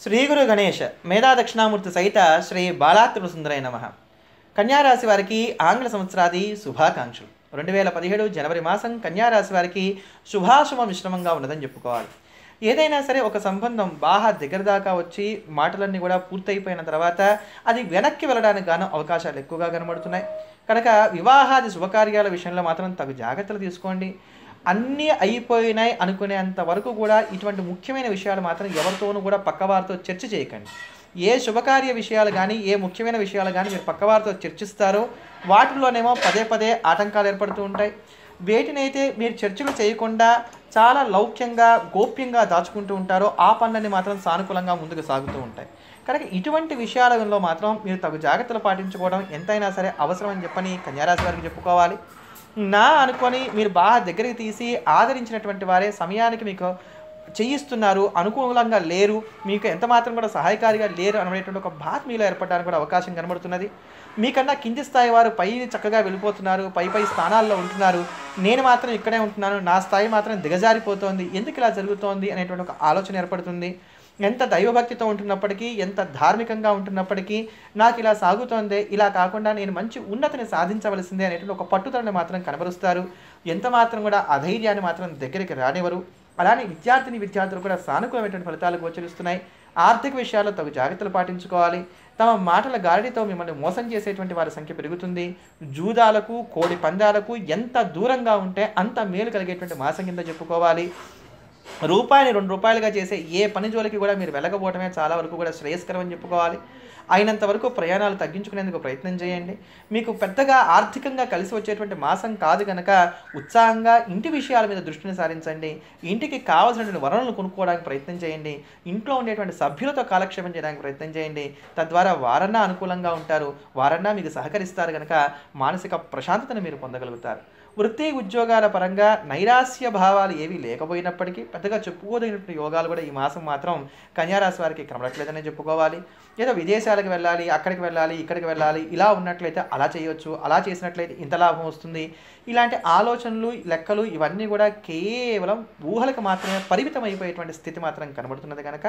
శ్రీ గురు గణేష్ మేధా దక్షిణామూర్తి సహిత శ్రీ బాలాత్రుల సుందరై నమ కన్యారాశి వారికి ఆంగ్ల సంవత్సరాది శుభాకాంక్షలు రెండు వేల పదిహేడు జనవరి మాసం కన్యారాశి వారికి శుభాశుభ మిశ్రమంగా ఉన్నదని చెప్పుకోవాలి ఏదైనా సరే ఒక సంబంధం బాగా దగ్గర దాకా వచ్చి మాటలన్నీ కూడా పూర్తయిపోయిన తర్వాత అది వెనక్కి వెళ్ళడానికి గాను అవకాశాలు ఎక్కువగా కనబడుతున్నాయి కనుక వివాహాది శుభకార్యాల విషయంలో మాత్రం తగు జాగ్రత్తలు తీసుకోండి అన్నీ అయిపోయినాయి అనుకునేంత వరకు కూడా ఇటువంటి ముఖ్యమైన విషయాలు మాత్రం ఎవరితోనూ కూడా పక్కవారితో చర్చ చేయకండి ఏ శుభకార్య విషయాలు కానీ ఏ ముఖ్యమైన విషయాలు కానీ మీరు పక్కవారితో చర్చిస్తారో వాటిలోనేమో పదే పదే ఆటంకాలు ఏర్పడుతూ ఉంటాయి వేటినైతే మీరు చర్చలు చేయకుండా చాలా లౌక్యంగా గోప్యంగా దాచుకుంటూ ఉంటారో ఆ పనులన్నీ మాత్రం సానుకూలంగా ముందుకు సాగుతూ ఉంటాయి కనుక ఇటువంటి విషయాలలో మాత్రం మీరు తగు జాగ్రత్తలు పాటించుకోవడం ఎంతైనా సరే అవసరం అని చెప్పని కన్యారాశి వారికి చెప్పుకోవాలి నా అనుకొని మీరు బాగా దగ్గరికి తీసి ఆదరించినటువంటి వారే సమయానికి మీకు చేయిస్తున్నారు అనుకూలంగా లేరు మీకు ఎంత మాత్రం కూడా సహాయకారిగా లేరు అనేటువంటి ఒక బాధ మీలో ఏర్పడడానికి కూడా అవకాశం కనబడుతున్నది మీకన్నా కింది స్థాయి వారు పై చక్కగా వెళ్ళిపోతున్నారు పై పై స్థానాల్లో ఉంటున్నారు నేను మాత్రం ఇక్కడే ఉంటున్నాను నా స్థాయి మాత్రం దిగజారిపోతోంది ఎందుకు ఇలా జరుగుతోంది అనేటువంటి ఒక ఆలోచన ఏర్పడుతుంది ఎంత దైవభక్తితో ఉంటున్నప్పటికీ ఎంత ధార్మికంగా ఉంటున్నప్పటికీ నాకు ఇలా సాగుతోందే ఇలా కాకుండా నేను మంచి ఉన్నతిని సాధించవలసిందే అనేటువంటి ఒక పట్టుదలని మాత్రం కనబరుస్తారు ఎంత మాత్రం కూడా అధైర్యాన్ని మాత్రం దగ్గరికి రానివ్వరు అలానే విద్యార్థిని విద్యార్థులు కూడా సానుకూలమైనటువంటి ఫలితాలు గోచరిస్తున్నాయి ఆర్థిక విషయాల్లో తగు జాగ్రత్తలు పాటించుకోవాలి తమ మాటల గారడితో మిమ్మల్ని మోసం చేసేటువంటి వారి సంఖ్య పెరుగుతుంది జూదాలకు కోడి పందాలకు ఎంత దూరంగా ఉంటే అంత మేలు కలిగేటువంటి మాసం కింద చెప్పుకోవాలి రూపాయిని రెండు రూపాయలుగా చేసే ఏ పని జోలికి కూడా మీరు వెళ్ళకపోవడమే చాలా వరకు కూడా శ్రేయస్కరం అని చెప్పుకోవాలి అయినంత వరకు ప్రయాణాలు తగ్గించుకునేందుకు ప్రయత్నం చేయండి మీకు పెద్దగా ఆర్థికంగా కలిసి వచ్చేటువంటి మాసం కాదు కనుక ఉత్సాహంగా ఇంటి విషయాల మీద దృష్టిని సారించండి ఇంటికి కావాల్సినటువంటి వనరులను కొనుక్కోవడానికి ప్రయత్నం చేయండి ఇంట్లో ఉండేటువంటి సభ్యులతో కాలక్షేపం చేయడానికి ప్రయత్నం చేయండి తద్వారా వారన్నా అనుకూలంగా ఉంటారు వారన్నా మీకు సహకరిస్తారు కనుక మానసిక ప్రశాంతతను మీరు పొందగలుగుతారు వృత్తి ఉద్యోగాల పరంగా నైరాస్య భావాలు ఏవీ లేకపోయినప్పటికీ పెద్దగా చెప్పుకోదగినటువంటి యోగాలు కూడా ఈ మాసం మాత్రం కన్యారాశి వారికి కనబడట్లేదనే చెప్పుకోవాలి ఏదో విదేశాలకు వెళ్ళాలి అక్కడికి వెళ్ళాలి ఇక్కడికి వెళ్ళాలి ఇలా ఉన్నట్లయితే అలా చేయొచ్చు అలా చేసినట్లయితే ఇంత లాభం వస్తుంది ఇలాంటి ఆలోచనలు లెక్కలు ఇవన్నీ కూడా కేవలం ఊహలకు మాత్రమే పరిమితం అయిపోయేటువంటి స్థితి మాత్రం కనబడుతున్నది కనుక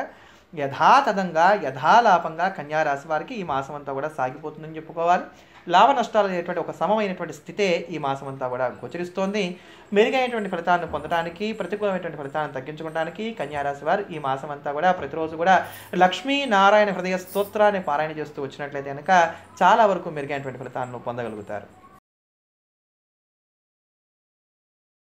యథాతథంగా యథాలాపంగా కన్యారాశి వారికి ఈ మాసం అంతా కూడా సాగిపోతుందని చెప్పుకోవాలి లాభ నష్టాలు అనేటువంటి ఒక సమమైనటువంటి స్థితే ఈ మాసం అంతా కూడా గోచరిస్తోంది మెరుగైనటువంటి ఫలితాలను పొందడానికి ప్రతికూలమైనటువంటి ఫలితాలను తగ్గించుకోవడానికి కన్యారాశి వారు ఈ మాసం అంతా కూడా ప్రతిరోజు కూడా లక్ష్మీ నారాయణ హృదయ స్తోత్రాన్ని పారాయణ చేస్తూ వచ్చినట్లయితే కనుక చాలా వరకు మెరుగైనటువంటి ఫలితాలను పొందగలుగుతారు